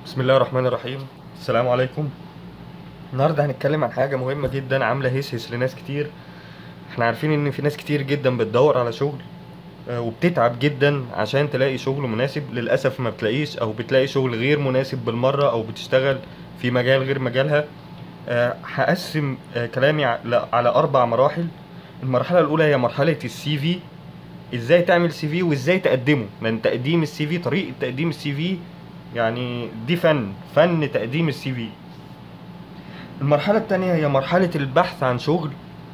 بسم الله الرحمن الرحيم السلام عليكم النهارده هنتكلم عن حاجه مهمه جدا عامله هيس هيس لناس كتير احنا عارفين ان في ناس كتير جدا بتدور على شغل آه، وبتتعب جدا عشان تلاقي شغل مناسب للاسف ما بتلاقيش او بتلاقي شغل غير مناسب بالمره او بتشتغل في مجال غير مجالها آه، هقسم آه، كلامي ع- ل- على اربع مراحل المرحله الاولى هي مرحله السي في ازاي تعمل سي في وازاي تقدمه لان تقديم السي في طريقه تقديم السي في يعني دي فن فن تقديم السي في المرحلة التانية هي مرحلة البحث عن شغل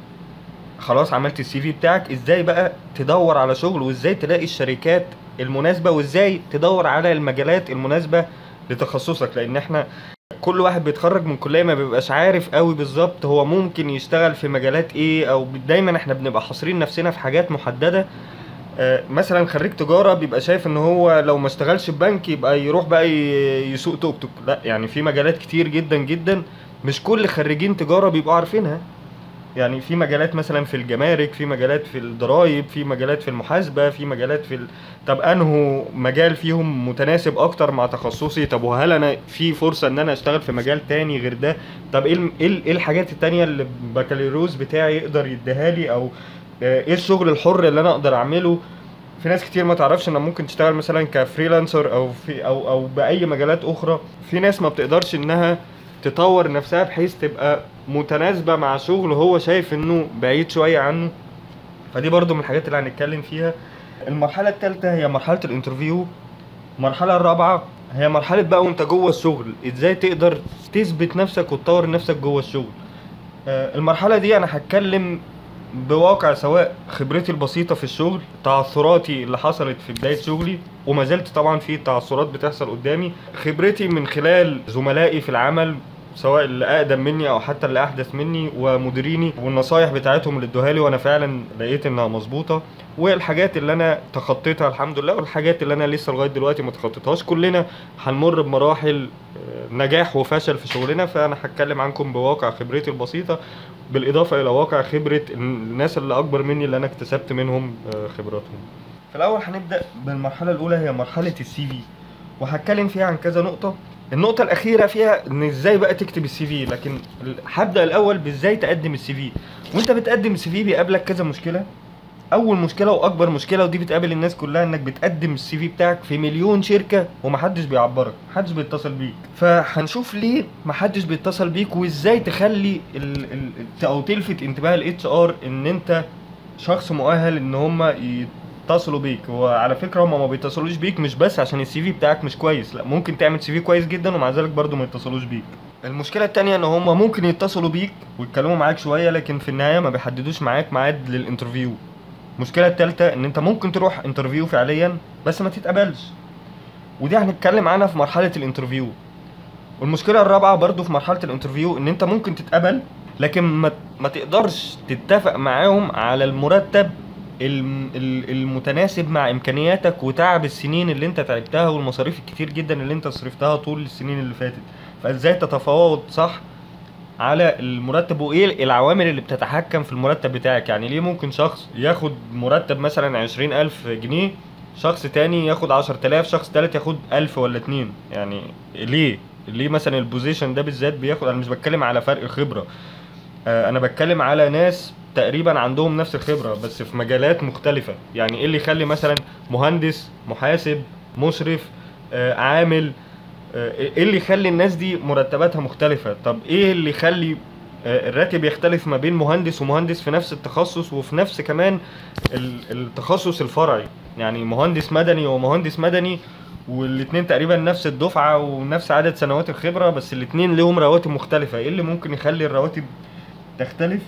خلاص عملت السي في بتاعك ازاي بقى تدور على شغل وازاي تلاقي الشركات المناسبة وازاي تدور على المجالات المناسبة لتخصصك لان احنا كل واحد بيتخرج من كلية ما بيبقاش عارف قوي بالظبط هو ممكن يشتغل في مجالات ايه او دايما احنا بنبقى حاصرين نفسنا في حاجات محددة آه، مثلا خريج تجاره بيبقى شايف ان هو لو ما اشتغلش في بنك يبقى يروح بقى ي- يسوق توك توك لا يعني في مجالات كتير جدا جدا مش كل خريجين تجاره بيبقوا عارفينها يعني في مجالات مثلا في الجمارك في مجالات في الضرايب في مجالات في المحاسبه في مجالات في ال... طب انه مجال فيهم متناسب اكتر مع تخصصي طب وهل انا في فرصه ان انا اشتغل في مجال تاني غير ده طب ايه الم- ايه ال- إيه الحاجات التانية اللي البكالوريوس بتاعي يقدر يديها لي او آه، ايه الشغل الحر اللي انا اقدر اعمله في ناس كتير ما تعرفش انها ممكن تشتغل مثلا كفريلانسر او في او او باي مجالات اخرى في ناس ما بتقدرش انها تطور نفسها بحيث تبقى متناسبة مع شغل هو شايف انه بعيد شوية عنه فدي برضو من الحاجات اللي هنتكلم فيها المرحلة الثالثة هي مرحلة الانترفيو المرحلة الرابعة هي مرحلة بقى وانت جوه الشغل ازاي تقدر تثبت نفسك وتطور نفسك جوه الشغل آه، المرحلة دي انا هتكلم بواقع سواء خبرتي البسيطة في الشغل تعثراتي اللي حصلت في بداية شغلي وما زلت طبعا في تعثرات بتحصل قدامي خبرتي من خلال زملائي في العمل سواء اللي اقدم مني او حتى اللي احدث مني ومديريني والنصايح بتاعتهم اللي ادوها لي وانا فعلا لقيت انها مظبوطه والحاجات اللي انا تخطيتها الحمد لله والحاجات اللي انا لسه لغايه دلوقتي ما تخطيتهاش كلنا هنمر بمراحل آه، نجاح وفشل في شغلنا فانا هتكلم عنكم بواقع خبرتي البسيطه بالاضافه الى واقع خبره الناس اللي اكبر مني اللي انا اكتسبت منهم آه، خبراتهم في الاول هنبدا بالمرحله الاولى هي مرحله السي في وهتكلم فيها عن كذا نقطه النقطة الأخيرة فيها إن إزاي بقى تكتب السي في، لكن ال- هبدأ الأول بإزاي تقدم السي في، وأنت بتقدم السي في بيقابلك كذا مشكلة، أول مشكلة وأكبر مشكلة ودي بتقابل الناس كلها إنك بتقدم السي في بتاعك في مليون شركة ومحدش بيعبرك، محدش بيتصل بيك، فهنشوف ليه محدش بيتصل بيك وإزاي تخلي ال... ال... أو تلفت انتباه الاتش ار إن أنت شخص مؤهل إن هما يتصلوا بيك وعلى فكره هم ما بيتصلوش بيك مش بس عشان السي في بتاعك مش كويس لا ممكن تعمل سي في كويس جدا ومع ذلك برضو ما يتصلوش بيك المشكله التانية ان هم ممكن يتصلوا بيك ويتكلموا معاك شويه لكن في النهايه ما بيحددوش معاك ميعاد للانترفيو المشكله التالتة ان انت ممكن تروح انترفيو فعليا بس ما تتقبلش ودي هنتكلم عنها في مرحله الانترفيو والمشكله الرابعه برضو في مرحله الانترفيو ان انت ممكن تتقبل لكن ما, ما تقدرش تتفق معاهم على المرتب الم- ال- المتناسب مع امكانياتك وتعب السنين اللي انت تعبتها والمصاريف الكتير جدا اللي انت صرفتها طول السنين اللي فاتت فازاي تتفاوض صح على المرتب وايه العوامل اللي بتتحكم في المرتب بتاعك يعني ليه ممكن شخص ياخد مرتب مثلا عشرين ألف جنيه شخص تاني ياخد عشر تلاف شخص تالت ياخد ألف ولا اتنين يعني ليه ليه مثلا البوزيشن ده بالذات بياخد انا مش بتكلم على فرق خبرة آه، انا بتكلم على ناس تقريبا عندهم نفس الخبره بس في مجالات مختلفه يعني ايه اللي يخلي مثلا مهندس محاسب مشرف آه، عامل آه، ايه اللي يخلي الناس دي مرتباتها مختلفه طب ايه اللي يخلي آه، الراتب يختلف ما بين مهندس ومهندس في نفس التخصص وفي نفس كمان ال- التخصص الفرعي يعني مهندس مدني ومهندس مدني والاتنين تقريبا نفس الدفعه ونفس عدد سنوات الخبره بس الاتنين لهم رواتب مختلفه ايه اللي ممكن يخلي الرواتب تختلف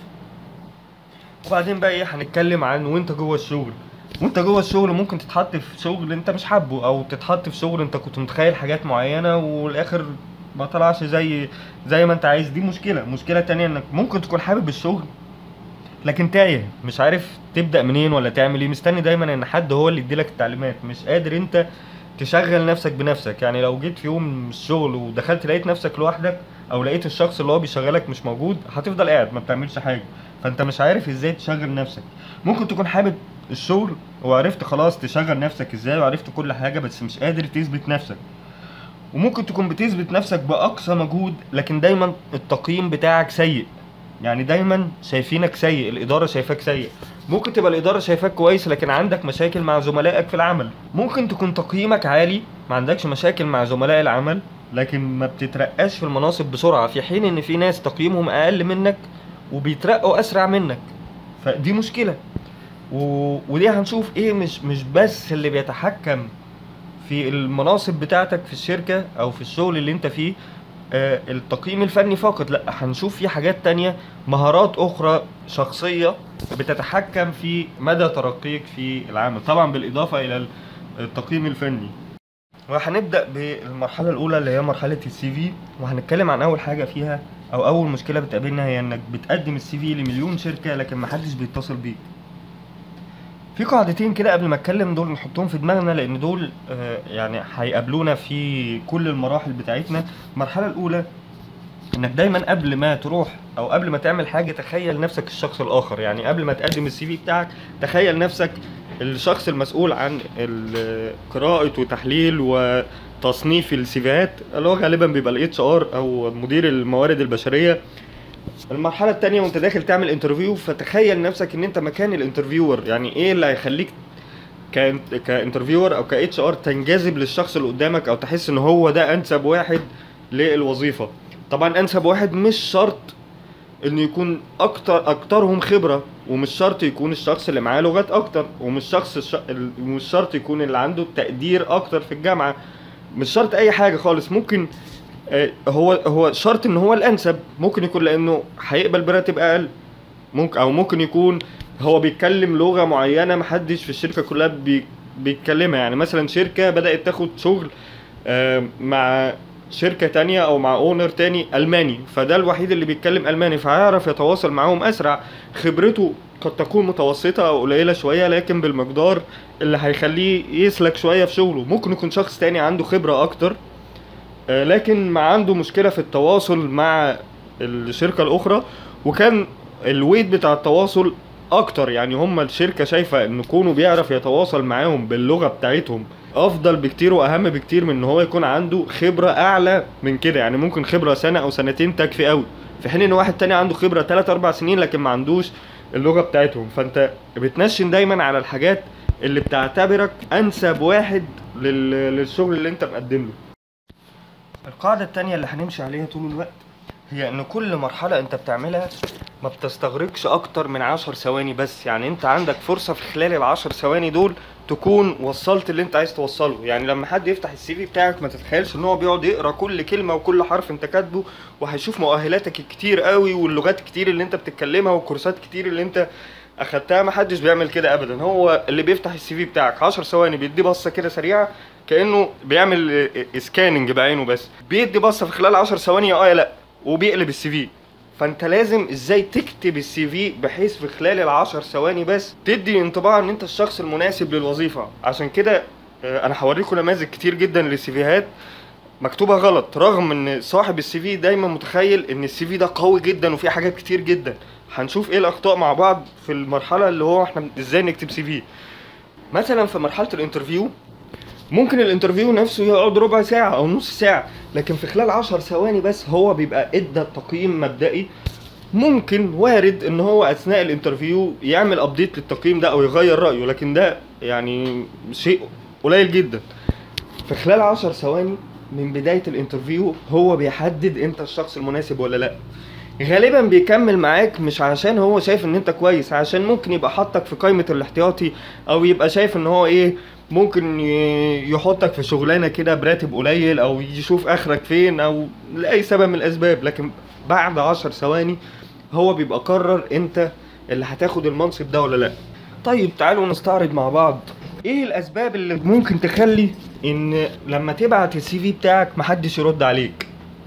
وبعدين بقى ايه هنتكلم عن وانت جوه الشغل وانت جوه الشغل ممكن تتحط في شغل انت مش حابه او تتحط في شغل انت كنت متخيل حاجات معينه والاخر ما طلعش زي زي ما انت عايز دي مشكله مشكله تانية انك ممكن تكون حابب الشغل لكن تايه مش عارف تبدا منين ولا تعمل ايه مستني دايما ان حد هو اللي يديلك التعليمات مش قادر انت تشغل نفسك بنفسك يعني لو جيت في يوم من الشغل ودخلت لقيت نفسك لوحدك او لقيت الشخص اللي هو بيشغلك مش موجود هتفضل قاعد ما بتعملش حاجه فانت مش عارف ازاي تشغل نفسك ممكن تكون حابب الشغل وعرفت خلاص تشغل نفسك ازاي وعرفت كل حاجه بس مش قادر تثبت نفسك وممكن تكون بتثبت نفسك باقصى مجهود لكن دايما التقييم بتاعك سيء يعني دايما شايفينك سيء الاداره شايفاك سيء ممكن تبقى الاداره شايفاك كويس لكن عندك مشاكل مع زملائك في العمل ممكن تكون تقييمك عالي ما عندكش مشاكل مع زملاء العمل لكن ما بتترقاش في المناصب بسرعه في حين ان في ناس تقييمهم اقل منك وبيترقوا اسرع منك فدي مشكله و... ودي هنشوف ايه مش مش بس اللي بيتحكم في المناصب بتاعتك في الشركه او في الشغل اللي انت فيه آه، التقييم الفني فقط لا هنشوف في حاجات تانية مهارات اخرى شخصية بتتحكم في مدى ترقيك في العمل طبعا بالاضافة الى التقييم الفني وهنبدأ بالمرحلة الأولى اللي هي مرحلة السي في وهنتكلم عن أول حاجة فيها أو أول مشكلة بتقابلنا هي إنك بتقدم السي في لمليون شركة لكن محدش بيتصل بيك. في قاعدتين كده قبل ما اتكلم دول نحطهم في دماغنا لان دول آه، يعني هيقابلونا في كل المراحل بتاعتنا المرحله الاولى انك دايما قبل ما تروح او قبل ما تعمل حاجه تخيل نفسك الشخص الاخر يعني قبل ما تقدم السي في بتاعك تخيل نفسك الشخص المسؤول عن ال- قراءه وتحليل وتصنيف السيفيهات اللي هو غالبا بيبقى الاتش ار او مدير الموارد البشريه المرحله التانية وانت داخل تعمل انترفيو فتخيل نفسك ان انت مكان الانترفيور يعني ايه اللي هيخليك كانت كانترفيور او كاتش ار تنجذب للشخص اللي قدامك او تحس ان هو ده انسب واحد للوظيفه طبعا انسب واحد مش شرط انه يكون اكتر اكترهم خبره ومش شرط يكون الشخص اللي معاه لغات اكتر ومش شخص الش... ال- ومش شرط يكون اللي عنده تقدير اكتر في الجامعه مش شرط اي حاجه خالص ممكن آه، هو هو شرط ان هو الانسب ممكن يكون لانه هيقبل براتب اقل ممكن او ممكن يكون هو بيتكلم لغه معينه محدش في الشركه كلها بي بيتكلمها يعني مثلا شركه بدات تاخد شغل آه، مع شركه تانية او مع اونر تاني الماني فده الوحيد اللي بيتكلم الماني فهيعرف يتواصل معاهم اسرع خبرته قد تكون متوسطه او قليله شويه لكن بالمقدار اللي هيخليه يسلك شويه في شغله ممكن يكون شخص تاني عنده خبره اكتر آه، لكن ما عنده مشكله في التواصل مع الشركه الاخرى وكان الويت بتاع التواصل اكتر يعني هم الشركه شايفه ان كونه بيعرف يتواصل معاهم باللغه بتاعتهم افضل بكتير واهم بكتير من ان هو يكون عنده خبره اعلى من كده يعني ممكن خبره سنه او سنتين تكفي قوي في حين ان واحد تاني عنده خبره 3 4 سنين لكن ما عندوش اللغه بتاعتهم فانت بتنشن دايما على الحاجات اللي بتعتبرك انسب واحد لل... للشغل اللي انت مقدم له القاعدة التانية اللي هنمشي عليها طول الوقت هي ان كل مرحلة انت بتعملها ما بتستغرقش اكتر من عشر ثواني بس يعني انت عندك فرصة في خلال العشر ثواني دول تكون وصلت اللي انت عايز توصله يعني لما حد يفتح السي في بتاعك ما تتخيلش ان هو بيقعد يقرا كل كلمة وكل حرف انت كاتبه وهيشوف مؤهلاتك الكتير قوي واللغات كتير اللي انت بتتكلمها والكورسات كتير اللي انت اخدتها ما حدش بيعمل كده ابدا هو اللي بيفتح السي في بتاعك 10 ثواني بيدي بصه كده سريعه كانه بيعمل سكاننج بعينه بس بيدي بصه في خلال 10 ثواني اه يا لا وبيقلب السي في فانت لازم ازاي تكتب السي في بحيث في خلال العشر ثواني بس تدي انطباع ان انت الشخص المناسب للوظيفه عشان كده آه، انا هوريكم نماذج كتير جدا للسيفيهات مكتوبه غلط رغم ان صاحب السي في دايما متخيل ان السي في ده قوي جدا وفيه حاجات كتير جدا هنشوف ايه الاخطاء مع بعض في المرحله اللي هو احنا ازاي نكتب سي في مثلا في مرحله الانترفيو ممكن الانترفيو نفسه يقعد ربع ساعة أو نص ساعة لكن في خلال عشر ثواني بس هو بيبقى ادى تقييم مبدئي ممكن وارد ان هو اثناء الانترفيو يعمل ابديت للتقييم ده او يغير رايه لكن ده يعني شيء قليل جدا في خلال عشر ثواني من بداية الانترفيو هو بيحدد انت الشخص المناسب ولا لا غالبا بيكمل معاك مش عشان هو شايف ان انت كويس عشان ممكن يبقى حاطك في قائمة الاحتياطي او يبقى شايف ان هو ايه ممكن ي- يحطك في شغلانة كده براتب قليل او يشوف اخرك فين او لاي سبب من الاسباب لكن بعد عشر ثواني هو بيبقى قرر انت اللي هتاخد المنصب ده ولا لا طيب تعالوا نستعرض مع بعض ايه الاسباب اللي ممكن تخلي ان لما تبعت السي في بتاعك محدش يرد عليك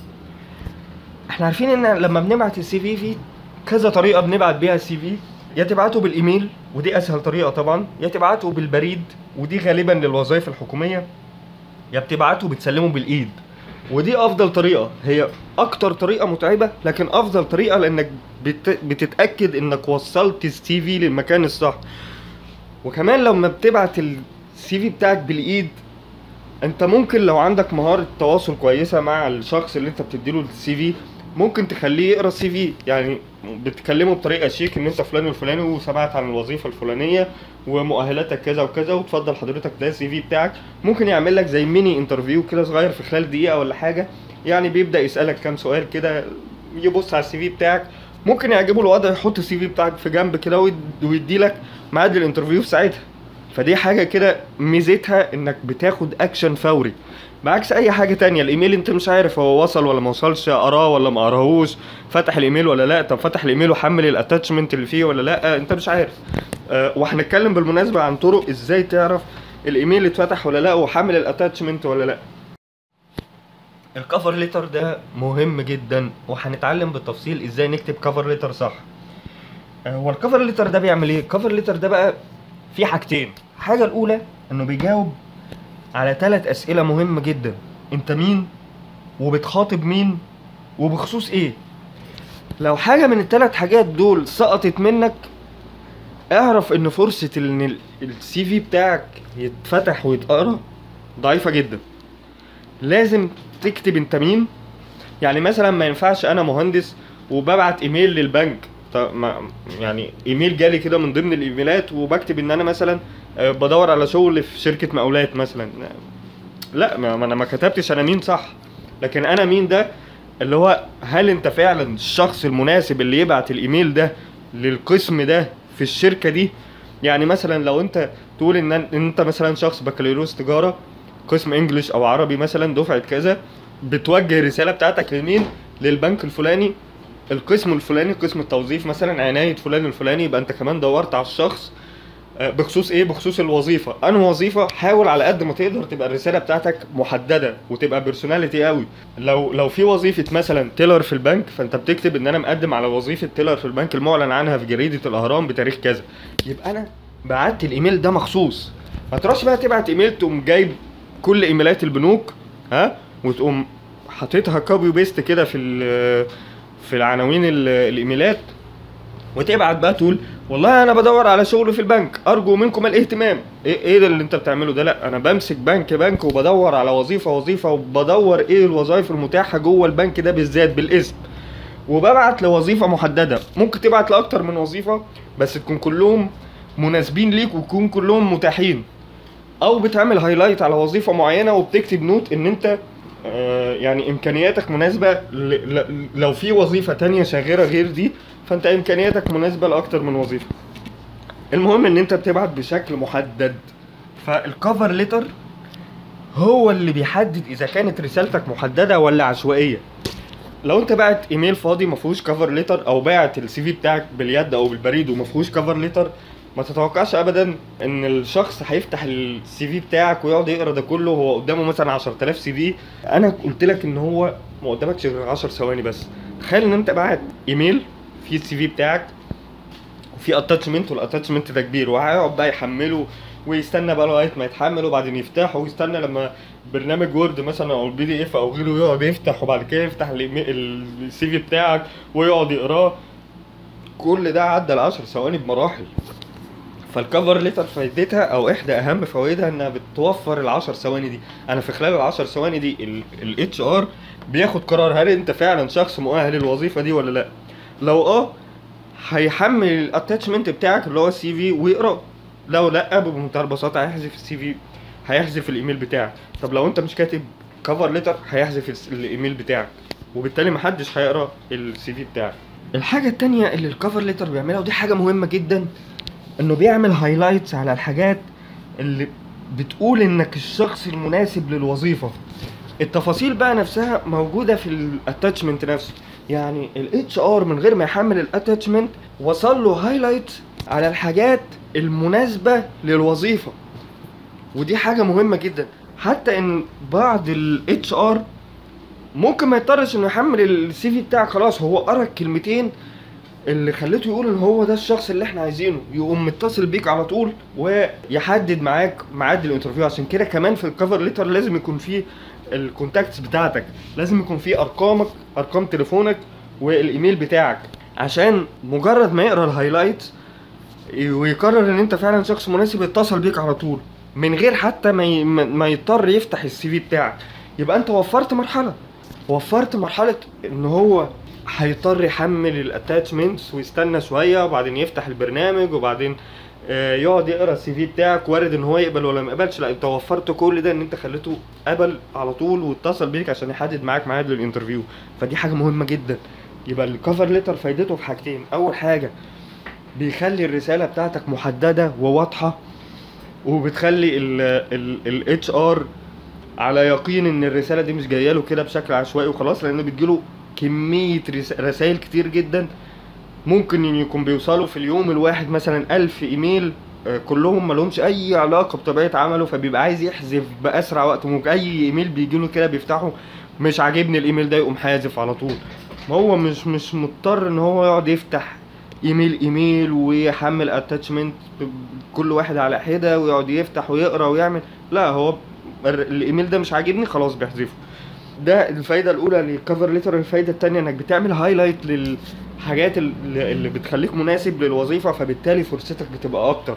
احنا عارفين ان لما بنبعت السي في في كذا طريقه بنبعت بيها السي في يا تبعته بالايميل ودي اسهل طريقه طبعا يا تبعته بالبريد ودي غالبا للوظائف الحكوميه يا بتبعته بتسلمه بالايد ودي افضل طريقه هي اكتر طريقه متعبه لكن افضل طريقه لانك بت... بتتاكد انك وصلت السي في للمكان الصح وكمان لما بتبعت السي في بتاعك بالايد انت ممكن لو عندك مهارة تواصل كويسة مع الشخص اللي انت بتديله السي في ممكن تخليه يقرا السي في يعني بتكلمه بطريقة شيك ان انت فلان الفلاني وسمعت عن الوظيفة الفلانية ومؤهلاتك كذا وكذا وتفضل حضرتك ده السي في بتاعك ممكن يعمل لك زي ميني انترفيو كده صغير في خلال دقيقة ولا حاجة يعني بيبدأ يسألك كام سؤال كده يبص على السي في بتاعك ممكن يعجبه الوضع يحط السي في بتاعك في جنب كده ويد- ويديلك ميعاد الانترفيو في ساعتها فدي حاجة كده ميزتها انك بتاخد اكشن فوري بعكس اي حاجة تانية الايميل انت مش عارف هو وصل ولا ما وصلش قراه ولا ما قراهوش فتح الايميل ولا لا طب فتح الايميل وحمل الاتاتشمنت اللي فيه ولا لا انت مش عارف أه وهنتكلم بالمناسبة عن طرق ازاي تعرف الايميل اتفتح ولا لا وحمل الاتاتشمنت ولا لا الكفر ليتر ده مهم جدا وهنتعلم بالتفصيل ازاي نكتب كفر ليتر صح آه، هو الكفر ليتر ده بيعمل ايه الكفر ليتر ده بقى فيه حاجتين الحاجه الاولى انه بيجاوب على ثلاث اسئله مهمه جدا انت مين وبتخاطب مين وبخصوص ايه لو حاجه من الثلاث حاجات دول سقطت منك اعرف ان فرصه ان السي في بتاعك يتفتح ويتقرا ضعيفه جدا لازم تكتب انت مين يعني مثلا ما ينفعش انا مهندس وببعت ايميل للبنك طب ما يعني ايميل جالي كده من ضمن الايميلات وبكتب ان انا مثلا آه، بدور على شغل في شركه مقاولات مثلا لا ما ما انا ما كتبتش انا مين صح لكن انا مين ده اللي هو هل انت فعلا الشخص المناسب اللي يبعت الايميل ده للقسم ده في الشركه دي يعني مثلا لو انت تقول ان ان انت مثلا شخص بكالوريوس تجاره قسم انجليش او عربي مثلا دفعه كذا بتوجه الرساله بتاعتك لمين للبنك الفلاني القسم الفلاني قسم التوظيف مثلا عنايه فلان الفلاني يبقى انت كمان دورت على الشخص آه، بخصوص ايه بخصوص الوظيفه انا وظيفه حاول على قد ما تقدر تبقى الرساله بتاعتك محدده وتبقى بيرسوناليتي قوي لو لو في وظيفه مثلا تيلر في البنك فانت بتكتب ان انا مقدم على وظيفه تيلر في البنك المعلن عنها في جريده الاهرام بتاريخ كذا يبقى انا بعت الايميل ده مخصوص ما تروحش بقى تبعت ايميل تقوم جايب كل ايميلات البنوك ها وتقوم حاططها كوبي وبيست كده في ال- في العناوين ال- الايميلات وتبعت بقى تقول والله انا بدور على شغل في البنك ارجو منكم الاهتمام ايه ايه ده اللي انت بتعمله ده لا انا بمسك بنك بنك وبدور على وظيفه وظيفه وبدور ايه الوظائف المتاحه جوه البنك ده بالذات بالاسم وببعت لوظيفه محدده ممكن تبعت لاكتر من وظيفه بس تكون كلهم مناسبين ليك ويكون كلهم متاحين او بتعمل هايلايت على وظيفه معينه وبتكتب نوت ان انت آه، يعني امكانياتك مناسبه ل... ل... لو في وظيفه تانية شاغره غير دي فانت امكانياتك مناسبه لاكتر من وظيفه المهم ان انت بتبعت بشكل محدد فالكفر ليتر هو اللي بيحدد اذا كانت رسالتك محدده ولا عشوائيه لو انت باعت ايميل فاضي ما فيهوش كفر ليتر او باعت السي في بتاعك باليد او بالبريد وما فيهوش كفر ليتر ما تتوقعش ابدا ان الشخص هيفتح السي في بتاعك ويقعد يقرا ده كله وهو قدامه مثلا 10000 سي في انا قلت لك ان هو ما قدامكش غير 10 ثواني بس تخيل ان انت باعت ايميل فيه السي في بتاعك وفي اتاتشمنت والاتاتشمنت ده كبير وهيقعد بقى يحمله ويستنى بقى لغايه ما يتحمل وبعدين يفتحه ويستنى لما برنامج وورد مثلا او البي دي اف او غيره يقعد يفتح وبعد كده يفتح السي في بتاعك ويقعد يقراه كل ده عدى ال 10 ثواني بمراحل فالكفر ليتر فايدتها او احدى اهم فوائدها انها بتوفر ال 10 ثواني دي انا في خلال ال 10 ثواني دي الاتش ار بياخد قرار هل انت فعلا شخص مؤهل للوظيفه دي ولا لا لو اه هيحمل الاتاتشمنت بتاعك اللي هو السي في ويقراه لو لا بمنتهى البساطه هيحذف السي في هيحذف الايميل بتاعك طب لو انت مش كاتب كفر ليتر هيحذف الس- الايميل بتاعك وبالتالي محدش هيقرا السي في بتاعك الحاجه التانية اللي الكفر ليتر بيعملها ودي حاجه مهمه جدا انه بيعمل هايلايتس على الحاجات اللي بتقول انك الشخص المناسب للوظيفه التفاصيل بقى نفسها موجوده في الاتاتشمنت نفسه يعني الاتش ار من غير ما يحمل الاتاتشمنت وصل له هايلايت على الحاجات المناسبه للوظيفه ودي حاجه مهمه جدا حتى ان بعض الاتش ار ممكن ما يضطرش انه يحمل السي في بتاعك خلاص هو قرا الكلمتين اللي خليته يقول ان هو ده الشخص اللي احنا عايزينه يقوم متصل بيك على طول ويحدد معاك ميعاد الانترفيو عشان كده كمان في الكفر ليتر لازم يكون فيه الكونتاكتس بتاعتك لازم يكون فيه ارقامك ارقام تليفونك والايميل بتاعك عشان مجرد ما يقرا الهايلايت ويقرر ان انت فعلا شخص مناسب يتصل بيك على طول من غير حتى ما ي- ما ما يضطر يفتح السي في بتاعك يبقى انت وفرت مرحله وفرت مرحله ان هو هيضطر يحمل الاتاتشمنتس ويستنى شويه وبعدين يفتح البرنامج وبعدين آه، يقعد يقرا السي في بتاعك وارد ان هو يقبل ولا ما يقبلش لا انت وفرت كل ده ان انت خليته قبل على طول واتصل بيك عشان يحدد معاك ميعاد للانترفيو فدي حاجه مهمه جدا يبقى الكفر ليتر فايدته في حاجتين اول حاجه بيخلي الرساله بتاعتك محدده وواضحه وبتخلي الاتش ار على يقين ان الرساله دي مش جايه له كده بشكل عشوائي وخلاص لان بتجيله كميه رسائل كتير جدا ممكن ان يكون بيوصلوا في اليوم الواحد مثلا ألف ايميل آه، كلهم مالهمش اي علاقه بطبيعه عمله فبيبقى عايز يحذف باسرع وقت ممكن اي ايميل بيجيله كده بيفتحه مش عاجبني الايميل ده يقوم حازف على طول ما هو مش مش مضطر ان هو يقعد يفتح ايميل ايميل ويحمل اتاتشمنت كل واحد على حده ويقعد يفتح ويقرا ويعمل لا هو الر- الايميل ده مش عاجبني خلاص بيحذفه ده الفايده الاولى للكفر ليتر الفايده الثانيه انك بتعمل هايلايت للحاجات اللي اللي بتخليك مناسب للوظيفه فبالتالي فرصتك بتبقى اكتر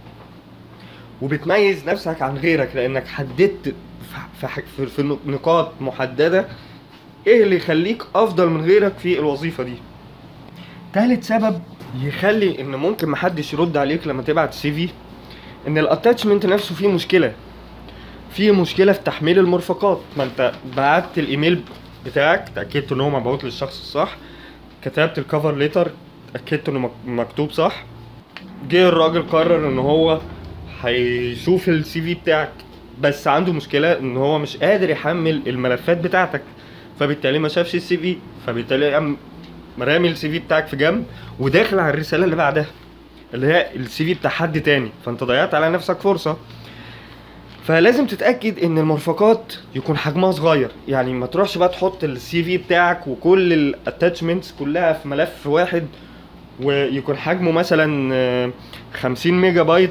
وبتميز نفسك عن غيرك لانك حددت في- في في- في نقاط محدده ايه اللي يخليك افضل من غيرك في الوظيفه دي تالت سبب يخلي ان ممكن محدش يرد عليك لما تبعت سي في ان الاتاتشمنت نفسه فيه مشكله في مشكله في تحميل المرفقات ما انت بعت الايميل بتاعك اتاكدت ان هو مبعوت للشخص الصح كتبت الكفر ليتر اتاكدت انه مك- مكتوب صح جه الراجل قرر ان هو هيشوف السي في بتاعك بس عنده مشكله ان هو مش قادر يحمل الملفات بتاعتك فبالتالي ما شافش السي في فبالتالي قام رامي السي في بتاعك في جنب وداخل على الرساله اللي بعدها اللي هي السي في بتاع حد تاني فانت ضيعت على نفسك فرصه فلازم تتاكد ان المرفقات يكون حجمها صغير يعني ما تروحش بقى تحط السي في بتاعك وكل الاتاتشمنتس كلها في ملف واحد ويكون حجمه مثلا آه، 50 ميجا بايت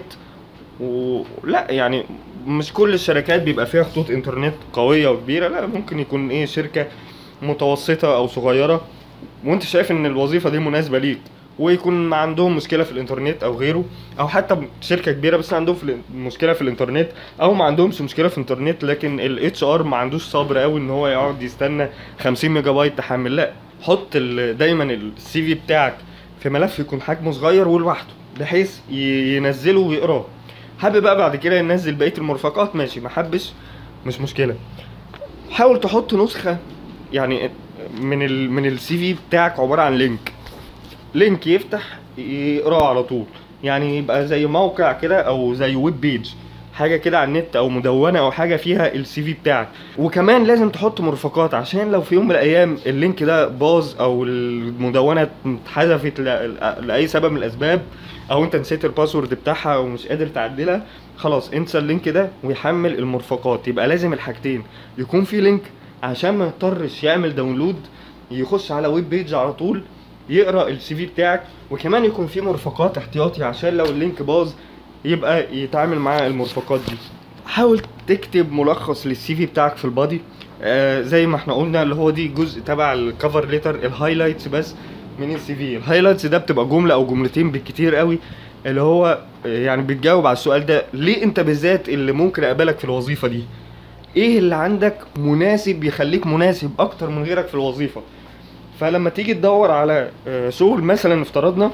ولا يعني مش كل الشركات بيبقى فيها خطوط انترنت قويه وكبيره لا ممكن يكون ايه شركه متوسطه او صغيره وانت شايف ان الوظيفه دي مناسبه ليك ويكون ما عندهم مشكله في الانترنت او غيره او حتى شركه كبيره بس عندهم في الإن- مشكله في الانترنت او ما عندهمش مشكله في الانترنت لكن الاتش ار ما عندوش صبر قوي ان هو يقعد يستنى 50 ميجا بايت تحمل لا حط ال- دايما السي في بتاعك في ملف يكون حجمه صغير ولوحده بحيث ي- ينزله ويقراه حابب بقى بعد كده ينزل بقيه المرفقات ماشي ما حبش مش مشكله حاول تحط نسخه يعني من ال من السي في بتاعك عباره عن لينك لينك يفتح يقراه على طول يعني يبقى زي موقع كده او زي ويب بيج حاجه كده على النت او مدونه او حاجه فيها السي في بتاعك وكمان لازم تحط مرفقات عشان لو في يوم من الايام اللينك ده باظ او المدونه اتحذفت ل- لاي سبب من الاسباب او انت نسيت الباسورد بتاعها ومش قادر تعدلها خلاص انسى اللينك ده ويحمل المرفقات يبقى لازم الحاجتين يكون في لينك عشان ما يضطرش يعمل داونلود يخش على ويب بيج على طول يقرا السي في بتاعك وكمان يكون في مرفقات احتياطي عشان لو اللينك باظ يبقى يتعامل مع المرفقات دي حاول تكتب ملخص للسي في بتاعك في البادي آه زي ما احنا قلنا اللي هو دي جزء تبع الكفر ليتر الهايلايتس بس من السي في الهايلايتس ده بتبقى جمله او جملتين بالكتير قوي اللي هو آه، يعني بتجاوب على السؤال ده ليه انت بالذات اللي ممكن اقبلك في الوظيفه دي ايه اللي عندك مناسب يخليك مناسب اكتر من غيرك في الوظيفه فلما تيجي تدور على آه، شغل مثلا افترضنا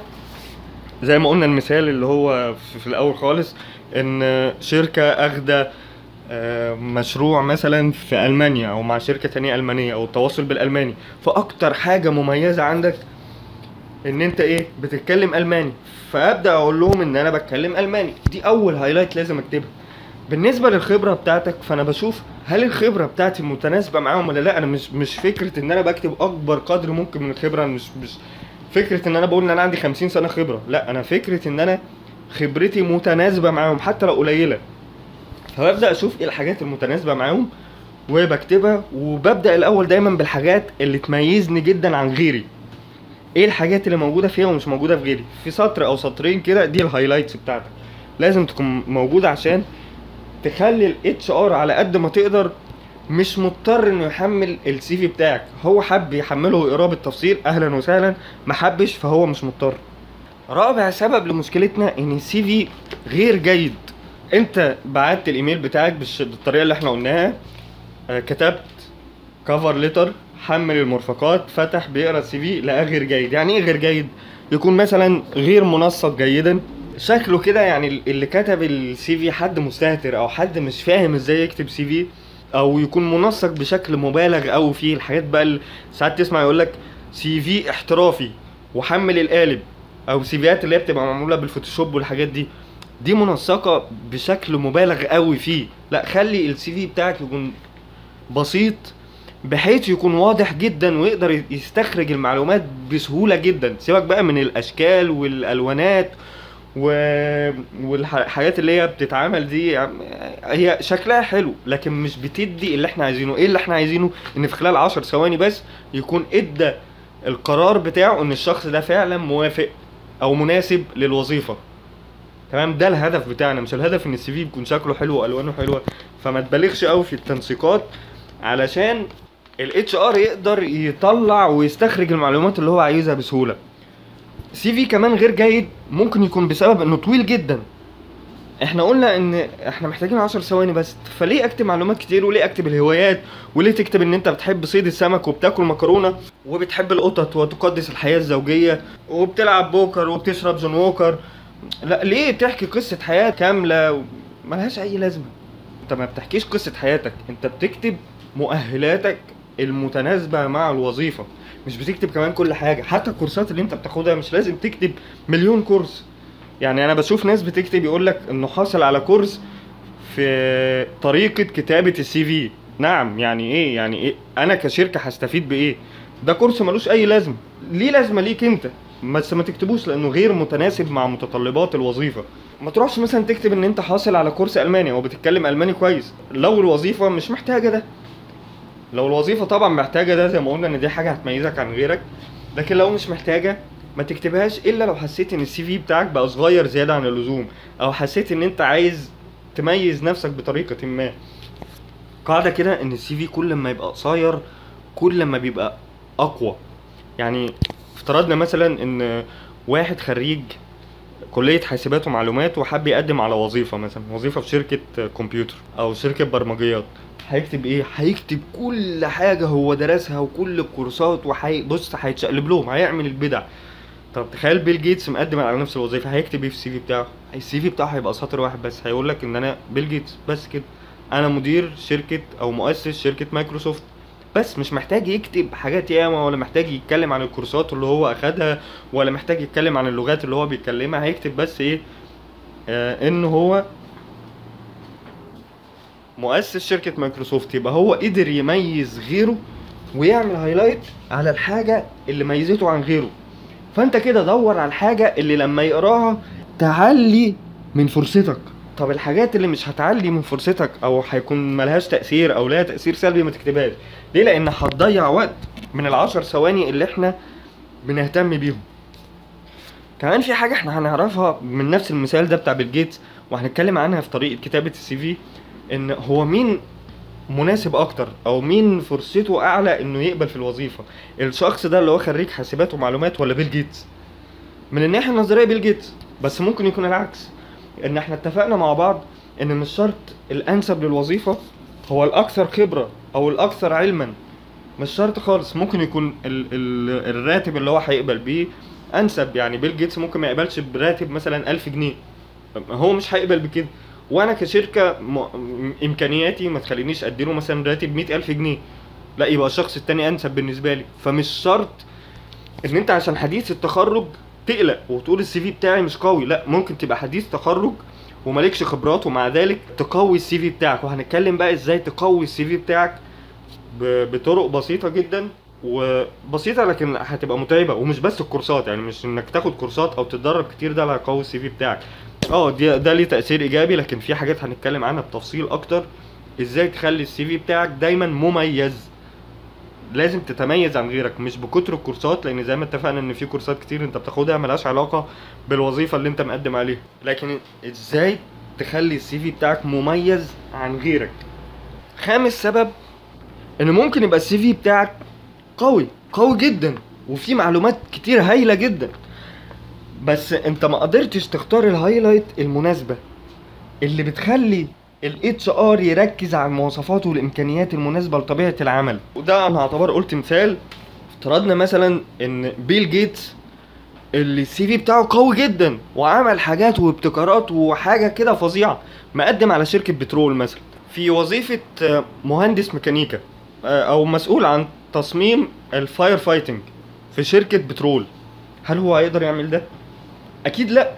زي ما قلنا المثال اللي هو في في الاول خالص ان شركه اخده آه، مشروع مثلا في المانيا او مع شركه تانية المانيه او التواصل بالالماني فاكتر حاجه مميزه عندك ان انت ايه بتتكلم الماني فابدا اقول لهم ان انا بتكلم الماني دي اول هايلايت لازم اكتبها بالنسبه للخبره بتاعتك فانا بشوف هل الخبره بتاعتي متناسبه معاهم ولا لا انا مش مش فكره ان انا بكتب اكبر قدر ممكن من الخبره أنا مش مش فكره ان انا بقول ان انا عندي 50 سنه خبره لا انا فكره ان انا خبرتي متناسبه معاهم حتى لو قليله فببدا اشوف ايه الحاجات المتناسبه معاهم وبكتبها وببدا الاول دايما بالحاجات اللي تميزني جدا عن غيري ايه الحاجات اللي موجوده فيها ومش موجوده في غيري في سطر او سطرين كده دي الهايلايتس بتاعتك لازم تكون موجوده عشان تخلي الاتش ار على قد ما تقدر مش مضطر انه يحمل السي في بتاعك هو حب يحمله ويقراه بالتفصيل اهلا وسهلا ما حبش فهو مش مضطر رابع سبب لمشكلتنا ان السي في غير جيد انت بعت الايميل بتاعك بالش- بالطريقه اللي احنا قلناها آه، كتبت كفر ليتر حمل المرفقات فتح بيقرا السي في لقاه غير جيد يعني ايه غير جيد يكون مثلا غير منسق جيدا شكله كده يعني اللي كتب السي في حد مستهتر او حد مش فاهم ازاي يكتب سي في او يكون منسق بشكل مبالغ قوي فيه الحاجات بقى اللي ساعات تسمع يقول لك سي في احترافي وحمل القالب او سيفيات اللي هي بتبقى معموله بالفوتوشوب والحاجات دي دي منسقه بشكل مبالغ قوي فيه لا خلي السي في بتاعك يكون بسيط بحيث يكون واضح جدا ويقدر يستخرج المعلومات بسهوله جدا سيبك بقى من الاشكال والالوانات و... والحاجات اللي هي بتتعمل دي هي شكلها حلو لكن مش بتدي اللي احنا عايزينه ايه اللي احنا عايزينه ان في خلال عشر ثواني بس يكون ادى القرار بتاعه ان الشخص ده فعلا موافق او مناسب للوظيفه تمام ده الهدف بتاعنا مش الهدف ان السي في يكون شكله حلو والوانه حلوه فما تبالغش قوي في التنسيقات علشان الاتش ار يقدر يطلع ويستخرج المعلومات اللي هو عايزها بسهوله سي في كمان غير جيد ممكن يكون بسبب انه طويل جدا احنا قلنا ان احنا محتاجين 10 ثواني بس فليه اكتب معلومات كتير وليه اكتب الهوايات وليه تكتب ان انت بتحب صيد السمك وبتاكل مكرونه وبتحب القطط وتقدس الحياه الزوجيه وبتلعب بوكر وبتشرب جون ووكر لا ليه تحكي قصه حياه كامله و- ملهاش اي لازمه انت ما بتحكيش قصه حياتك انت بتكتب مؤهلاتك المتناسبه مع الوظيفه مش بتكتب كمان كل حاجه حتى الكورسات اللي انت بتاخدها مش لازم تكتب مليون كورس يعني انا بشوف ناس بتكتب يقول لك انه حاصل على كورس في طريقه كتابه السي في نعم يعني ايه يعني ايه انا كشركه هستفيد بايه ده كورس ملوش اي لازمه ليه لازمه ليك انت بس ما تكتبوش لانه غير متناسب مع متطلبات الوظيفه ما تروحش مثلا تكتب ان انت حاصل على كورس الماني او بتتكلم الماني كويس لو الوظيفه مش محتاجه ده لو الوظيفه طبعا محتاجه ده زي ما قلنا ان دي حاجه هتميزك عن غيرك لكن لو مش محتاجه ما تكتبهاش الا لو حسيت ان السي في بتاعك بقى صغير زياده عن اللزوم او حسيت ان انت عايز تميز نفسك بطريقه ما قاعده كده ان السي في كل ما يبقى قصير كل ما بيبقى اقوى يعني افترضنا مثلا ان واحد خريج كلية حاسبات ومعلومات وحب يقدم على وظيفة مثلا وظيفة في شركة كمبيوتر أو شركة برمجيات هيكتب ايه؟ هيكتب كل حاجة هو درسها وكل الكورسات وحي بص هيتشقلب لهم هيعمل البدع طب تخيل بيل جيتس مقدم على نفس الوظيفة هيكتب ايه في السي في بتاعه؟ السي في بتاعه هيبقى سطر واحد بس هيقول لك ان انا بيل جيتس بس كده انا مدير شركة او مؤسس شركة مايكروسوفت بس مش محتاج يكتب حاجات ياما ولا محتاج يتكلم عن الكورسات اللي هو اخدها ولا محتاج يتكلم عن اللغات اللي هو بيتكلمها هيكتب بس ايه آه ان هو مؤسس شركة مايكروسوفت يبقى هو قدر يميز غيره ويعمل هايلايت على الحاجة اللي ميزته عن غيره فانت كده دور على الحاجة اللي لما يقراها تعلي من فرصتك طب الحاجات اللي مش هتعلي من فرصتك او هيكون ملهاش تأثير او لها تأثير سلبي ما تكتبهاش ليه لان هتضيع وقت من العشر ثواني اللي احنا بنهتم بيهم كمان في حاجة احنا هنعرفها من نفس المثال ده بتاع بيل جيتس وهنتكلم عنها في طريقة كتابة السي في ان هو مين مناسب اكتر او مين فرصته اعلى انه يقبل في الوظيفة الشخص ده اللي هو خريج حاسبات ومعلومات ولا بيل جيتس من الناحية النظرية بيل جيتس بس ممكن يكون العكس ان احنا اتفقنا مع بعض ان مش شرط الانسب للوظيفة هو الاكثر خبرة او الاكثر علما مش شرط خالص ممكن يكون ال ال الراتب اللي هو هيقبل بيه انسب يعني بيل جيتس ممكن ما يقبلش براتب مثلا ألف جنيه هو مش هيقبل بكده وانا كشركه م... امكانياتي ما تخلينيش اديله مثلا راتب مئة ألف جنيه لا يبقى الشخص التاني انسب بالنسبه لي فمش شرط ان انت عشان حديث التخرج تقلق وتقول السي في بتاعي مش قوي لا ممكن تبقى حديث تخرج ومالكش خبرات ومع ذلك تقوي السي في بتاعك وهنتكلم بقى ازاي تقوي السي في بتاعك ب- بطرق بسيطه جدا وبسيطه لكن هتبقى متعبه ومش بس الكورسات يعني مش انك تاخد كورسات او تتدرب كتير ده اللي هيقوي السي في بتاعك اه دي ده ليه تاثير ايجابي لكن في حاجات هنتكلم عنها بتفصيل اكتر ازاي تخلي السي في بتاعك دايما مميز لازم تتميز عن غيرك مش بكتر الكورسات لان زي ما اتفقنا ان في كورسات كتير انت بتاخدها ملهاش علاقه بالوظيفه اللي انت مقدم عليها لكن ازاي تخلي السي في بتاعك مميز عن غيرك خامس سبب ان ممكن يبقى السي في بتاعك قوي قوي جدا وفي معلومات كتير هايله جدا بس انت ما قدرتش تختار الهايلايت المناسبه اللي بتخلي الاتش ار يركز على المواصفات والامكانيات المناسبه لطبيعه العمل وده انا هعتبر قلت مثال افترضنا مثلا ان بيل جيتس اللي السي في بتاعه قوي جدا وعمل حاجات وابتكارات وحاجه كده فظيعه مقدم على شركه بترول مثلا في وظيفه آه، مهندس ميكانيكا آه، او مسؤول عن تصميم الفاير فايتنج في شركه بترول هل هو هيقدر يعمل ده اكيد لا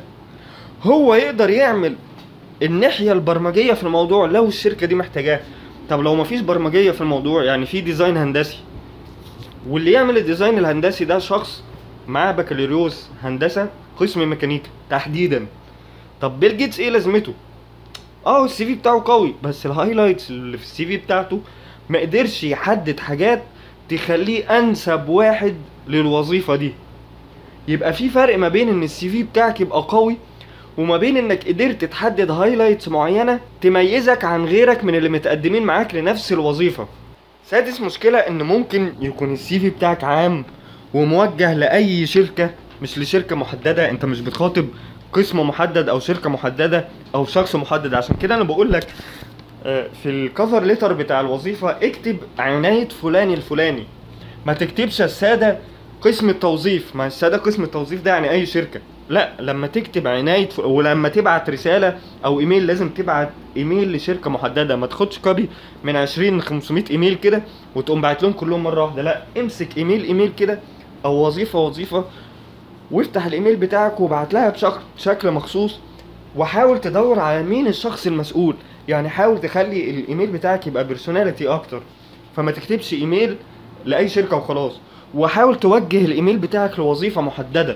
هو يقدر يعمل الناحيه البرمجيه في الموضوع لو الشركه دي محتاجاه طب لو مفيش برمجيه في الموضوع يعني في ديزاين هندسي واللي يعمل الديزاين الهندسي ده شخص معاه بكالوريوس هندسه قسم ميكانيكا تحديدا طب بيل جيتس ايه لازمته اه السي في بتاعه قوي بس الهايلايتس اللي في السي في بتاعته ما قدرش يحدد حاجات تخليه انسب واحد للوظيفه دي يبقى في فرق ما بين ان السي في بتاعك يبقى قوي وما بين انك قدرت تحدد هايلايتس معينه تميزك عن غيرك من اللي متقدمين معاك لنفس الوظيفه سادس مشكله ان ممكن يكون السي في بتاعك عام وموجه لاي شركه مش لشركه محدده انت مش بتخاطب قسم محدد او شركه محدده او شخص محدد عشان كده انا بقول لك آه، في الكفر ليتر بتاع الوظيفه اكتب عنايه فلان الفلاني ما تكتبش الساده قسم التوظيف ما الساده قسم التوظيف ده يعني اي شركه لا لما تكتب عنايه ف... ولما تبعت رساله او ايميل لازم تبعت ايميل لشركه محدده ما تاخدش كوبي من 20 ل 500 ايميل كده وتقوم باعت لهم كلهم مره واحده لا امسك ايميل ايميل كده او وظيفه وظيفه وافتح الايميل بتاعك وابعت لها بشكل بشكل مخصوص وحاول تدور على مين الشخص المسؤول يعني حاول تخلي الايميل بتاعك يبقى بيرسوناليتي اكتر فما تكتبش ايميل لاي شركه وخلاص وحاول توجه الايميل بتاعك لوظيفه محدده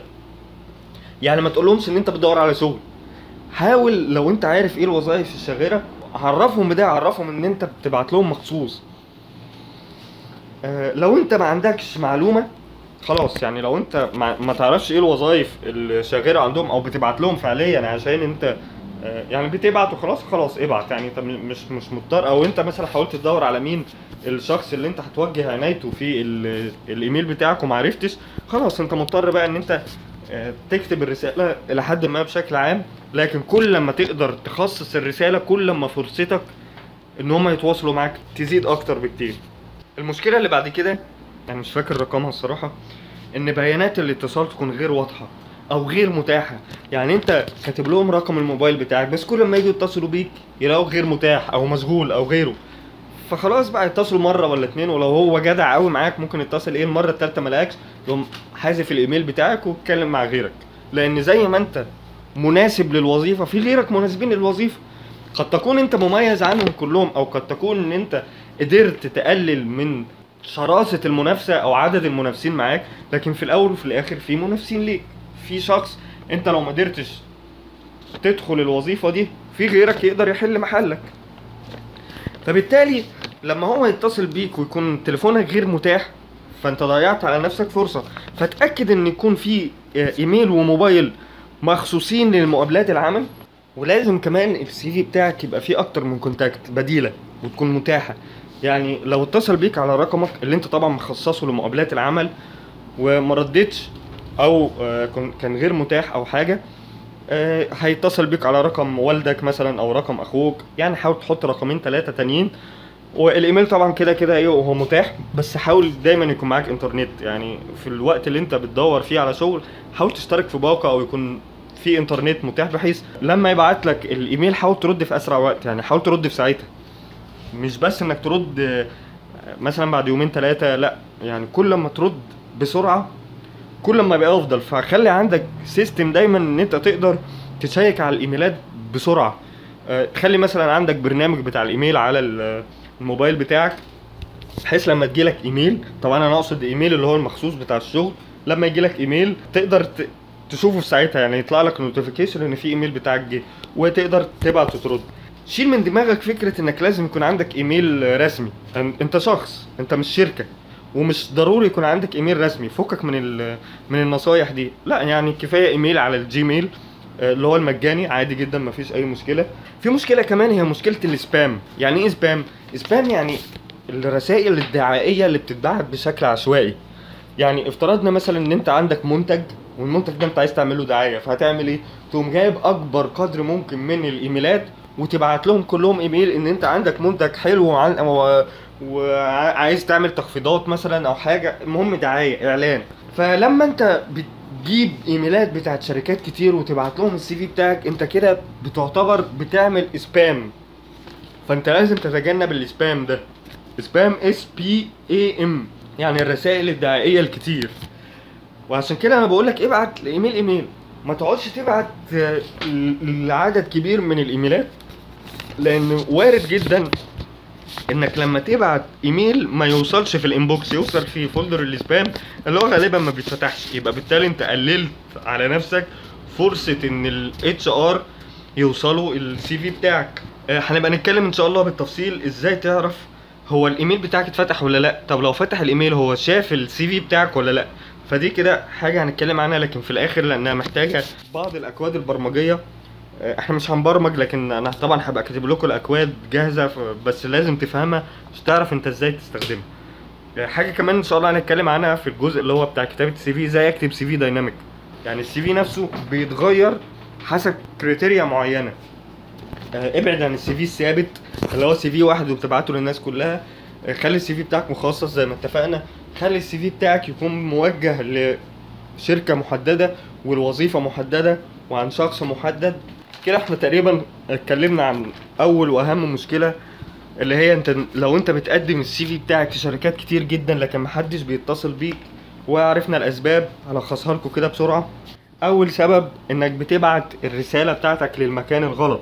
يعني ما تقولهمش ان انت بتدور على شغل حاول لو انت عارف ايه الوظائف الشاغره عرفهم بده عرفهم ان انت بتبعت لهم مخصوص آه، لو انت ما عندكش معلومه خلاص يعني لو انت ما, ما تعرفش ايه الوظائف الشاغره عندهم او بتبعت لهم فعليا عشان انت آه، يعني بتبعت وخلاص خلاص ابعت يعني انت م- مش مش مضطر او انت مثلا حاولت تدور على مين الشخص اللي انت هتوجه عنايته في ال- الايميل بتاعك وما عرفتش خلاص انت مضطر بقى ان انت آه، تكتب الرساله الى حد ما بشكل عام لكن كل لما تقدر تخصص الرساله كل لما فرصتك ان هم يتواصلوا معاك تزيد اكتر بكتير المشكله اللي بعد كده انا مش فاكر رقمها الصراحه ان بيانات الاتصال تكون غير واضحه او غير متاحه يعني انت كاتب لهم رقم الموبايل بتاعك بس كل ما يجوا يتصلوا بيك يلاقوه غير متاح او مشغول او غيره فخلاص بقى يتصلوا مره ولا اتنين ولو هو جدع قوي معاك ممكن يتصل ايه المره التالته ما لقاكش يقوم حازف الايميل بتاعك واتكلم مع غيرك لان زي ما انت مناسب للوظيفه في غيرك مناسبين للوظيفه قد تكون انت مميز عنهم كلهم او قد تكون ان انت قدرت تقلل من شراسة المنافسة او عدد المنافسين معاك لكن في الاول وفي الاخر في منافسين ليك في شخص انت لو ما قدرتش تدخل الوظيفة دي في غيرك يقدر يحل محلك فبالتالي لما هو يتصل بيك ويكون تليفونك غير متاح فانت ضيعت على نفسك فرصة فتأكد ان يكون في اه، ايميل وموبايل مخصوصين للمقابلات العمل ولازم كمان السي في بتاعك يبقى فيه اكتر من كونتاكت بديلة وتكون متاحة يعني لو اتصل بيك على رقمك اللي انت طبعا مخصصه لمقابلات العمل وما ردتش او اه، كن- كان غير متاح او حاجة آه، هيتصل بيك على رقم والدك مثلا او رقم اخوك يعني حاول تحط رقمين ثلاثة تانيين والايميل طبعا كده كده ايه وهو متاح بس حاول دايما يكون معاك انترنت يعني في الوقت اللي انت بتدور فيه على شغل حاول تشترك في باقة او يكون في انترنت متاح بحيث لما يبعت لك الايميل حاول ترد في اسرع وقت يعني حاول ترد في ساعتها مش بس انك ترد آه، مثلا بعد يومين ثلاثة لا يعني كل ما ترد بسرعة كل ما يبقى افضل فخلي عندك سيستم دايما ان انت تقدر تشيك على الايميلات بسرعه آه، تخلي مثلا عندك برنامج بتاع الايميل على ال- الموبايل بتاعك بحيث لما تجيلك ايميل طبعا انا اقصد ايميل اللي هو المخصوص بتاع الشغل لما يجيلك ايميل تقدر ت- تشوفه في ساعتها يعني يطلع لك نوتيفيكيشن ان في ايميل بتاعك جه وتقدر تبعت وترد شيل من دماغك فكره انك لازم يكون عندك ايميل رسمي أن- انت شخص انت مش شركه ومش ضروري يكون عندك ايميل رسمي فكك من ال- من النصايح دي لا يعني كفايه ايميل على الجيميل آه، اللي هو المجاني عادي جدا مفيش اي مشكله في مشكله كمان هي مشكله السبام يعني ايه سبام سبام يعني الرسائل الدعائيه اللي بتتبعت بشكل عشوائي يعني افترضنا مثلا ان انت عندك منتج والمنتج ده انت عايز تعمل له دعايه فهتعمل ايه تقوم جايب اكبر قدر ممكن من الايميلات وتبعت لهم كلهم ايميل ان انت عندك منتج حلو وعن- و- وعايز تعمل تخفيضات مثلا او حاجه المهم دعايه اعلان فلما انت بتجيب ايميلات بتاعت شركات كتير وتبعت لهم السي في بتاعك انت كده بتعتبر بتعمل سبام فانت لازم تتجنب السبام ده سبام اس بي اي ام يعني الرسائل الدعائيه الكتير وعشان كده انا بقول لك ابعت ايميل ايميل ما تقعدش تبعت آه، ل- لعدد كبير من الايميلات لان وارد جدا انك لما تبعت ايميل ما يوصلش في الانبوكس يوصل في فولدر السبام اللي هو غالبا ما بيتفتحش يبقى بالتالي انت قللت على نفسك فرصه ان الاتش ار يوصلوا السي في بتاعك آه، هنبقى نتكلم ان شاء الله بالتفصيل ازاي تعرف هو الايميل بتاعك اتفتح ولا لا طب لو فتح الايميل هو شاف السي في بتاعك ولا لا فدي كده حاجه هنتكلم عنها لكن في الاخر لانها محتاجه بعض الاكواد البرمجيه آه، احنا مش هنبرمج لكن انا طبعا هبقى كاتب لكم الاكواد جاهزه ف- بس لازم تفهمها مش تعرف انت ازاي تستخدمها آه، حاجه كمان ان شاء الله هنتكلم عنها في الجزء اللي هو بتاع كتابه السي في ازاي اكتب سي في دايناميك يعني السي في نفسه بيتغير حسب كريتيريا معينه آه، ابعد عن السي في الثابت اللي هو سي في واحد وبتبعته للناس كلها آه، خلي السي في بتاعك مخصص زي ما اتفقنا خلي السي في بتاعك يكون موجه لشركه محدده والوظيفه محدده وعن شخص محدد كده احنا تقريبا اتكلمنا عن اول واهم مشكله اللي هي انت لو انت بتقدم السي في بتاعك في شركات كتير جدا لكن محدش بيتصل بيك وعرفنا الاسباب هلخصها لكم كده بسرعه اول سبب انك بتبعت الرساله بتاعتك للمكان الغلط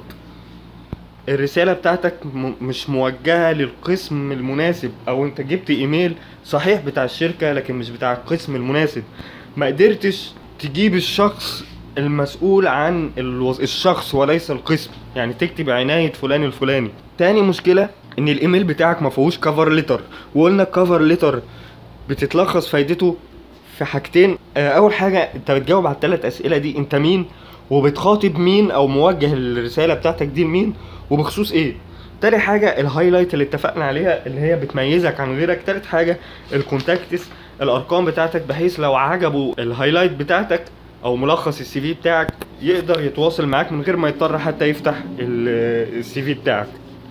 الرساله بتاعتك م- مش موجهه للقسم المناسب او انت جبت ايميل صحيح بتاع الشركه لكن مش بتاع القسم المناسب ما قدرتش تجيب الشخص المسؤول عن الوظ... الشخص وليس القسم يعني تكتب عناية فلان الفلاني تاني مشكلة ان الايميل بتاعك ما فيهوش كفر ليتر وقلنا كفر ليتر بتتلخص فايدته في حاجتين آه، اول حاجة انت بتجاوب على الثلاث اسئلة دي انت مين وبتخاطب مين او موجه الرسالة بتاعتك دي لمين وبخصوص ايه تاني حاجة الهايلايت اللي اتفقنا عليها اللي هي بتميزك عن غيرك تالت حاجة الكونتاكتس الارقام بتاعتك بحيث لو عجبوا الهايلايت بتاعتك او ملخص السي في بتاعك يقدر يتواصل معاك من غير ما يضطر حتى يفتح السي في بتاعك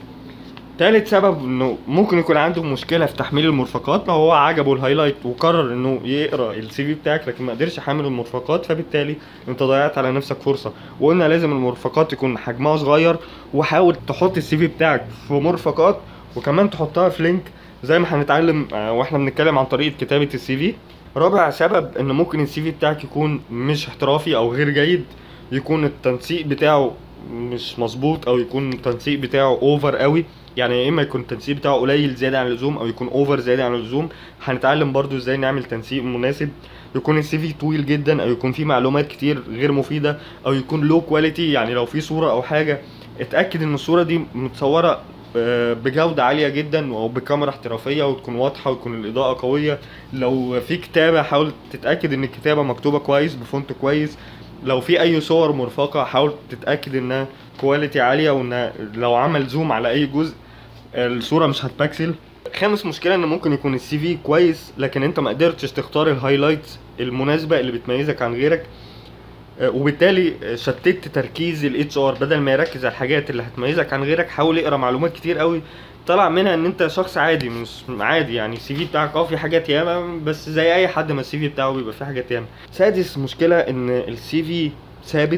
تالت سبب انه ممكن يكون عنده مشكله في تحميل المرفقات لو هو عجبه الهايلايت وقرر انه يقرا السي في بتاعك لكن ما قدرش يحمل المرفقات فبالتالي انت ضيعت على نفسك فرصه وقلنا لازم المرفقات يكون حجمها صغير وحاول تحط السي في بتاعك في مرفقات وكمان تحطها في لينك زي ما هنتعلم آه، واحنا بنتكلم عن طريقه كتابه السي في رابع سبب ان ممكن السي في بتاعك يكون مش احترافي او غير جيد يكون التنسيق بتاعه مش مظبوط او يكون التنسيق بتاعه اوفر قوي يعني يا اما يكون التنسيق بتاعه قليل زياده عن اللزوم او يكون اوفر زياده عن اللزوم هنتعلم برضو ازاي نعمل تنسيق مناسب يكون السي في طويل جدا او يكون فيه معلومات كتير غير مفيده او يكون لو كواليتي يعني لو في صوره او حاجه اتاكد ان الصوره دي متصوره آه، بجودة عالية جدا او بكاميرا احترافية وتكون واضحة وتكون الإضاءة قوية لو في كتابة حاول تتأكد ان الكتابة مكتوبة كويس بفونت كويس لو في اي صور مرفقة حاول تتأكد انها كواليتي عالية وان لو عمل زوم على اي جزء الصورة مش هتبكسل خامس مشكلة ان ممكن يكون السي في كويس لكن انت ما قدرتش تختار الهايلايتس المناسبة اللي بتميزك عن غيرك آه، وبالتالي آه، شتت تركيز الاتش ار بدل ما يركز على الحاجات اللي هتميزك عن غيرك حاول يقرا معلومات كتير قوي طلع منها ان انت شخص عادي مش عادي يعني السي في بتاعك اه في حاجات ياما بس زي اي حد ما السي في بتاعه بيبقى فيه حاجات ياما سادس مشكله ان السي في ثابت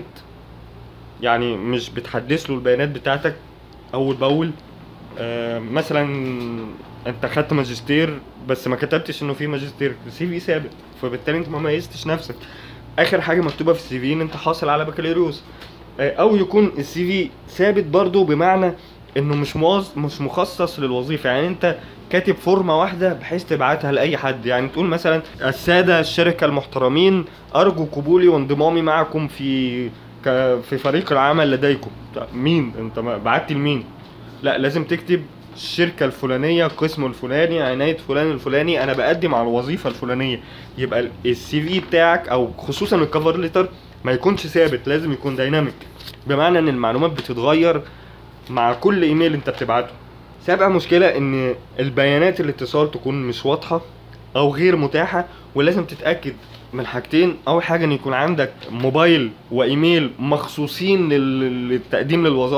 يعني مش بتحدث له البيانات بتاعتك اول باول آه، مثلا انت خدت ماجستير بس ما كتبتش انه في ماجستير السي في ثابت فبالتالي انت ما ميزتش نفسك اخر حاجه مكتوبه في السي في ان انت حاصل على بكالوريوس آه، او يكون السي في ثابت برضو بمعنى انه مش موظ... مش مخصص للوظيفه يعني انت كاتب فورمه واحده بحيث تبعتها لاي حد يعني تقول مثلا الساده الشركه المحترمين ارجو قبولي وانضمامي معكم في ك... في فريق العمل لديكم طب مين انت ما- بعت لمين لا لازم تكتب الشركة الفلانية القسم الفلاني عناية فلان الفلاني أنا بقدم على الوظيفة الفلانية يبقى السي في بتاعك أو خصوصا الكفر ليتر ما يكونش ثابت لازم يكون دايناميك بمعنى إن المعلومات بتتغير مع كل إيميل أنت بتبعته سابع مشكلة إن البيانات الاتصال تكون مش واضحة أو غير متاحة ولازم تتأكد من حاجتين أول حاجة إن يكون عندك موبايل وإيميل مخصوصين لل- للتقديم للوظائف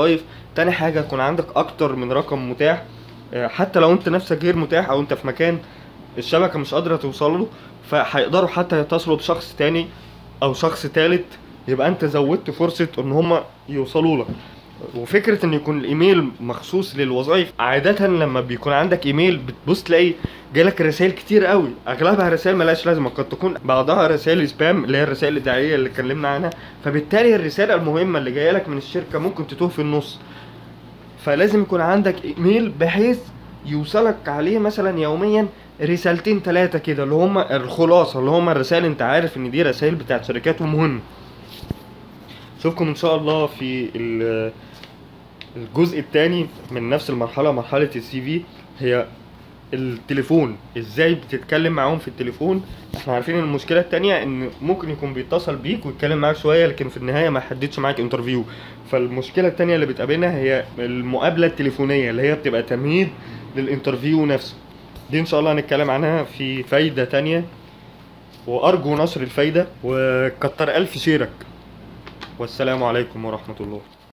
تاني حاجة يكون عندك اكتر من رقم متاح آه، حتى لو انت نفسك غير متاح او انت في مكان الشبكة مش قادرة توصل له فهيقدروا حتى يتصلوا بشخص تاني او شخص تالت يبقى انت زودت فرصة ان هما يوصلوا لك وفكرة ان يكون الايميل مخصوص للوظائف عادة لما بيكون عندك ايميل بتبص تلاقي جالك رسائل كتير قوي اغلبها رسائل ملهاش لازمة قد تكون بعضها رسائل سبام اللي هي الرسائل الدعائية اللي اتكلمنا عنها فبالتالي الرسالة المهمة اللي جاية لك من الشركة ممكن تتوه في النص فلازم يكون عندك ايميل بحيث يوصلك عليه مثلا يوميا رسالتين ثلاثة كده اللي هم الخلاصة اللي هم الرسائل انت عارف ان دي رسائل بتاعت شركات ومهمة اشوفكم ان شاء الله في ال- الجزء الثاني من نفس المرحلة مرحلة السي في هي التليفون ازاي بتتكلم معاهم في التليفون احنا عارفين ان المشكله التانية ان ممكن يكون بيتصل بيك ويتكلم معاك شويه لكن في النهايه ما يحددش معاك انترفيو فالمشكله التانية اللي بتقابلنا هي المقابله التليفونيه اللي هي بتبقى تمهيد للانترفيو نفسه دي ان شاء الله هنتكلم عنها في فايده تانية وارجو نشر الفايده وكتر الف شيرك والسلام عليكم ورحمه الله